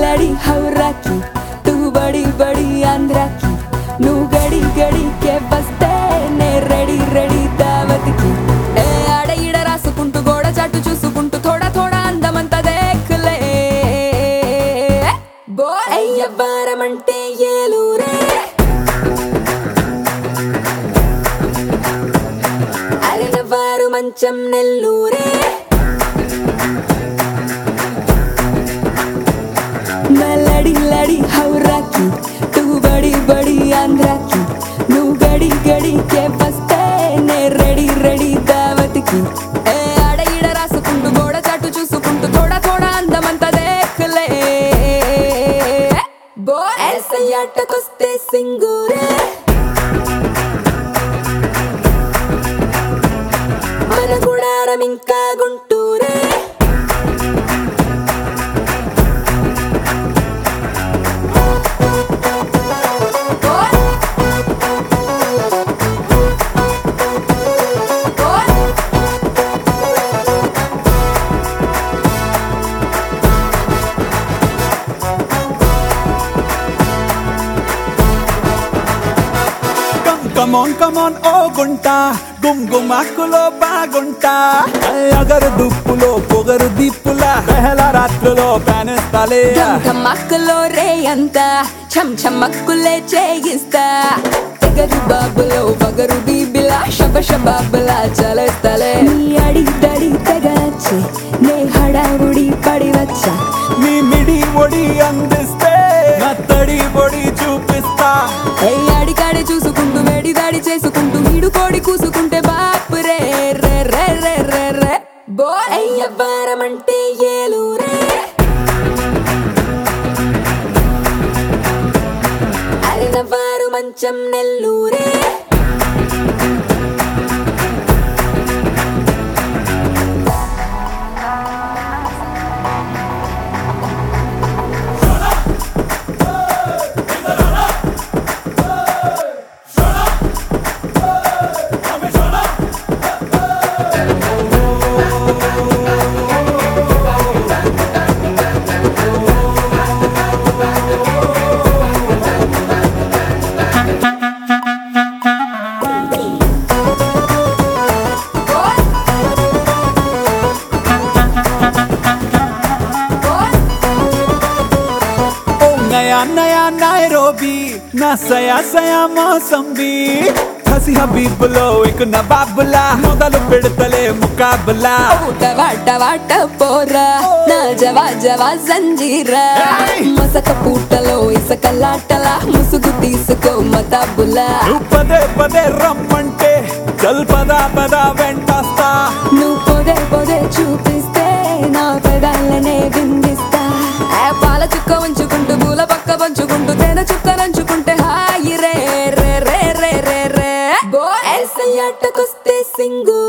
లడి హౌరాకి తూ బడి బడి ఆంధ్రాకి నువ్వు గడి గడికే వస్తే నే రెడీ రెడీ దావతికి ఏ ఆడ ఈడ రాసుకుంటూ గోడ చాటు చూసుకుంటూ థోడా థోడా అందమంతా దేఖలే బో అయ్యవ్వారమంటే ఏలూరే అరినవారు మంచం నెల్లూరే లడి లడి హౌరాకి తూ బడి బడి ఆంధ్రాకి నువ్వు గడి గడికే వస్తే నే రెడీ రెడీ దావతికి ఏ ఆడ ఈడ రాసుకుంటూ గోడ చాటు చూసుకుంటూ థోడా థోడా అందమంతా దేఖలే బో ఎస్ఐ ఆటకొస్తే సింగూరే మన గుడారం ఇంకా గుంటూరే కమ్ కమోన్ కమోన్ ఓ గుంట గుమ్ గుమాకులో బాగుంటా అగరు దుప్పులో పొగరు దిప్పుల బెహల రాత్రులో పేనేస్తాలే ధమ్మక్కలో రే అంత చమ్ చమ్మక్కులే చేయిస్తా తెగరు బాబులో వగరు బీబిలా శబ శబాబులా చలేస్తలే నీ అడి దడి తెగచ్చే నే హడావుడి పడి వచ్చా నీ మిడి ఒడి అందిస్తే నా తడి పొడి చూపిస్తా ఏ అడికాడి చూసుకుంటూ వేడి దాడి చేసుకుంటూ వీడు కోడి కూసుకుంటే బాపు రే రే రే రే రే రే బో అయ్యవ్వారమంటే ఏలూరే అరినవారు మంచం నెల్లూరే ఓ నయా నయా నైరోబీ నా సయా సయా మోసంబీ హసి హబీబులో ఇక నవాబులా మొదలు పెడతలే ముకాబులా వాట వాట పోరా నా జవా జవా జంజీరా ఏయ్! మసక పూటలో ఇసకలాటలా ముసుగు తీసుకో మతాబులా నువ్వు పదే పదే రమ్మంటే చల్ పదా పదా వెంటొస్తా నువ్వు పొదే పొదే చూపిస్తే నా పెదాలనే విందిస్తా ఆ పాల చుక్క ఉంచుకుంటూ పూల పక్క పంచుకుంటూ తేనె చుక్క నంచుకుంటే హాయి రే రే రే రే రే రే బో ఎస్ఐ ఆటకొస్తే సింగు